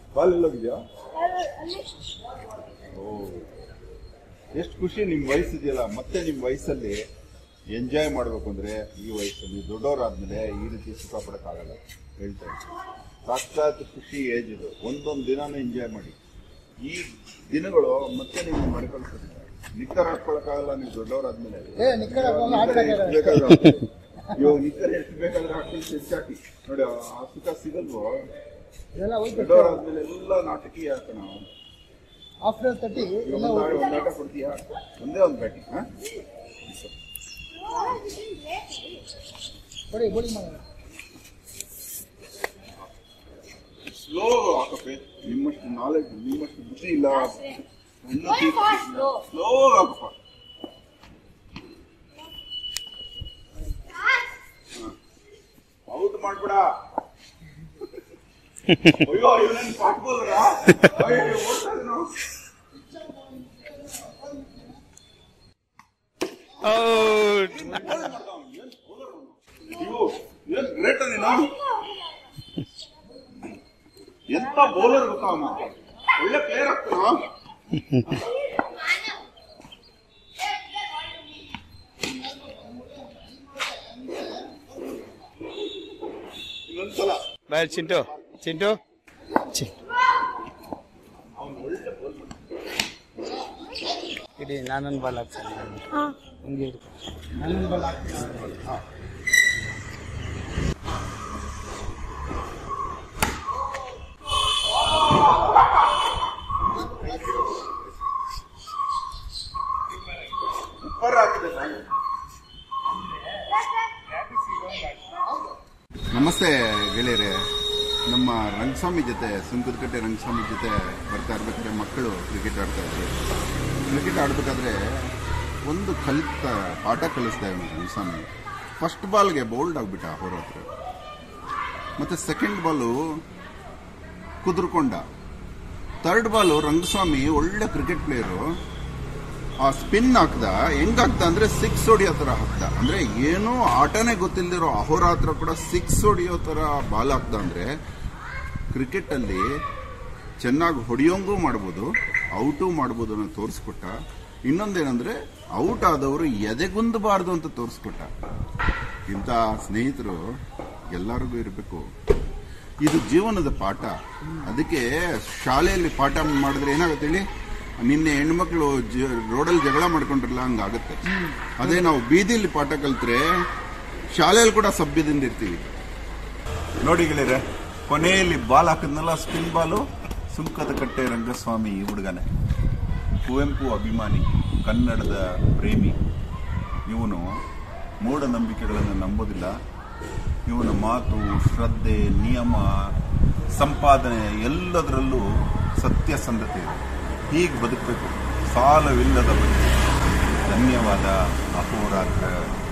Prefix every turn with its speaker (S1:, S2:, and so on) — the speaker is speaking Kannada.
S1: ಬಾಲ್ ಎಲ್ಲೋಗಿದ್ಯಾ ಓ ಎಷ್ಟು ಖುಷಿ ನಿಮ್ ವಯಸ್ಸಿದೆಯಲ್ಲ ಮತ್ತೆ ನಿಮ್ ವಯಸ್ಸಲ್ಲಿ ಎಂಜಾಯ್ ಮಾಡ್ಬೇಕು ಅಂದ್ರೆ ಈ ವಯಸ್ಸಲ್ಲಿ ದೊಡ್ಡವರಾದ್ಮೇಲೆ ಈ ರೀತಿ ಸುಖ ಪಡಕ್ಕಾಗಲ್ಲ ಹೇಳ್ತಾ ಇದ್ದೀನಿ. ಸಾಕ್ಷಾತ್ ಖುಷಿ ಏಜ್ ಇದು ಒಂದೊಂದು ದಿನಾನು ಎಂಜಾಯ್ ಮಾಡಿ ಈ ದಿನಗಳು ಮತ್ತೆ ನೀವು ಮಡ್ಕೊಳ್ತೀರಿ ನಿಕ್ಕರ್ ಹಾಕೊಳಕ್ಕಾಗಲ್ಲ ನೀವು ದೊಡ್ಡವರಾದ್ಮೇಲೆ
S2: ಏ, ನಿಕ್ಕರ್ ಹಾಕೊಳ್ಳಲ್ಲ, ಹಾಕ್ತಾರೆ.
S1: ಎಷ್ಟು ಬೇಕಾದ್ರೂ ಹಾಕ್ತಾರೆ. ಇವಾಗ ನಿಕ್ಕರ್ ಎಷ್ಟು ಬೇಕಾದ್ರೆ ಹಾಕೊಂಡು ಹೆಚ್ಚಾಕಿ ನೋಡಿ ಆ ಆ ಸುಖ ಸಿಗಲ್ವೋ
S2: ಇದೆಲ್ಲ ಹೋಯ್ತು
S1: ದೊಡ್ಡವರಾದ್ಮೇಲೆ ಎಲ್ಲ ನಾಟಕೀಯ ಹಾಕೋಣ
S2: ಆಫ್ಟರ್ ತರ್ಟಿ ಎಲ್ಲ
S1: ಒಂದು
S2: ಹೋಯ್ತು
S1: ಒಂದು ಆಟ ಕೊಡ್ತೀಯಾ ಒಂದೇ ಒಂದು ಬ್ಯಾಟಿಂಗ್ ಹಾ
S2: ಬಡಿ ಬೋಲಿಂಗ್ ಮಾಡೋಣ
S1: ಸ್ಲೋ ಹಾಕಪ್ಪೆ ನಿಮ್ಮಷ್ಟು ನಾಲೆಜ್ ನಿಮ್ಮಷ್ಟು ಬುದ್ಧಿ ಇಲ್ಲ
S3: Going fast, slow.
S1: ಸ್ಲೋ ಹಾಕಪ್ಪ ಔಟ್ ಮಾಡ್ಬೇಡ ಅಯ್ಯೋ ಇವನೇನು ಫಾಸ್ಟ್ ಬೌಲರ ಓಡ್ತಾ ಇದ್ದಾನೋ? ಇವು ಏನ್ ಗ್ರೇಟ್ ನೀನು ಎಂತ ಬೌಲರ್ ಗೊತ್ತಾ ಅವನ ಒಳ್ಳೆ ಪ್ಲೇಯರ್ ಆಗ್ತಾನ ಇನ್ನೊಂದ್ಸಲ
S4: ಬಾಯ್ ಚಿಂಟು ಚಿಂಟು ಚಿ- ಇಡಿ ನಾನೊಂದು ಬಾಲ್ ಹಾಕ್ತೀನಿ ಹಿಂಗೆ ಇಡು. ನಾನೊಂದು ಬಾಲ್ ಹಾಕ್ತೀನಿ
S1: ಸೂಪರ್ ಆಗಿದೆ ಸಾಂಗ್. ನಮಸ್ತೆ ಗೆಳೆಯರೆ ನಮ್ಮ ರಂಗಸ್ವಾಮಿ ಜೊತೆ ಸುಂಕದಕಟ್ಟೆ ರಂಗಸ್ವಾಮಿ ಜೊತೆ ಬರ್ತಾ ಇರ್ಬೇಕಾದ್ರೆ ಮಕ್ಕಳು ಕ್ರಿಕೆಟ್ ಆಡ್ತಾ ಇದ್ರು ಕ್ರಿಕೆಟ್ ಆಡ್ಬೇಕಾದ್ರೆ ಒಂದು ಕಲಿತ ಪಾಠ ಕಲಿಸ್ತಾ ಇದ್ದಾನೆ ರಂಗಸ್ವಾಮಿ ಫಸ್ಟ್ ಬಾಲ್ಗೆ ಬೌಲ್ಡ್ ಆಗ್ಬಿಟ್ಟ ಅವ್ರ ಹತ್ರ ಮತ್ತೆ ಸೆಕೆಂಡ್ ಬಾಲು ಕುದುರ್ಕೊಂಡ ಥರ್ಡ್ ಬಾಲು ರಂಗಸ್ವಾಮಿ ಒಳ್ಳೆ ಕ್ರಿಕೆಟ್ ಪ್ಲೇಯರು ಆ ಸ್ಪಿನ್ ಹಾಕ್ದ ಹೆಂಗಾಗ್ದ ಅಂದ್ರೆ ಸಿಕ್ಸ್ ಹೊಡಿಯೋ ತರ ಹಾಕ್ದ ಅಂದ್ರೆ ಏನೂ ಆಟನೇ ಗೊತ್ತಿಲ್ದಿರೋ ಅಹೋರಾತ್ರ ಕೂಡ ಸಿಕ್ಸ್ ಹೊಡಿಯೋ ತರ ಬಾಲ್ ಹಾಕ್ದ ಅಂದ್ರೆ ಕ್ರಿಕೆಟ್ ಅಲ್ಲಿ ಚೆನ್ನಾಗಿ ಹೊಡಿಯೋಂಗೂ ಮಾಡ್ಬೋದು ಔಟು ಮಾಡ್ಬೋದು ಅನ್ನೋ ತೋರಿಸ್ಕೊಟ್ಟ ಇನ್ನೊಂದೇನಂದ್ರೆ ಔಟ್ ಆದವರು ಎದೆಗುಂದಬಾರ್ದು ಅಂತ ತೋರಿಸ್ಕೊಟ್ಟ ಇಂಥ ಸ್ನೇಹಿತರು ಎಲ್ಲರಿಗೂ ಇರಬೇಕು ಇದು ಜೀವನದ ಪಾಠ ಅದಕ್ಕೆ ಶಾಲೆಯಲ್ಲಿ ಪಾಠ ಮಾಡಿದ್ರೆ ಏನಾಗುತ್ತೆ ಹೇಳಿ ನಿನ್ನೆ ಹೆಣ್ಮಕ್ಳು ಜ- ರೋಡಲ್ಲಿ ಜಗಳ ಮಾಡ್ಕೊಂಡ್ರಲ್ಲ ಹಂಗಾಗತ್ತೆ ಅದೇ ನಾವು ಬೀದಿಲಿ ಪಾಠ ಕಲ್ತ್ರೆ ಶಾಲೆಯಲ್ಲಿ ಕೂಡ ಸಭ್ಯದಿಂದ ಇರ್ತೀವಿ ನೋಡಿ ಗೆಳೆಯರೆ ಕೊನೆಯಲ್ಲಿ ಬಾಲ್ ಹಾಕಿದ್ನಲ್ಲ ಸ್ಪಿನ್ ಬಾಲು ಸುಂಕದ ಕಟ್ಟೆ ರಂಗಸ್ವಾಮಿ ಈ ಹುಡುಗನೇ ಕುವೆಂಪು ಅಭಿಮಾನಿ ಕನ್ನಡದ ಪ್ರೇಮಿ ಇವನು ಮೂಢನಂಬಿಕೆಗಳನ್ನು ನಂಬೋದಿಲ್ಲ ಇವನ ಮಾತು ಶ್ರದ್ಧೆ ನಿಯಮ ಸಂಪಾದನೆ ಎಲ್ಲದರಲ್ಲೂ ಸತ್ಯಸಂಧತೆ ಇದೆ ಹೀಗೆ ಬದುಕಬೇಕು ಸಾಲವಿಲ್ಲದ ಬದುಕು ಧನ್ಯವಾದ ಅಹೋರಾತ್ರ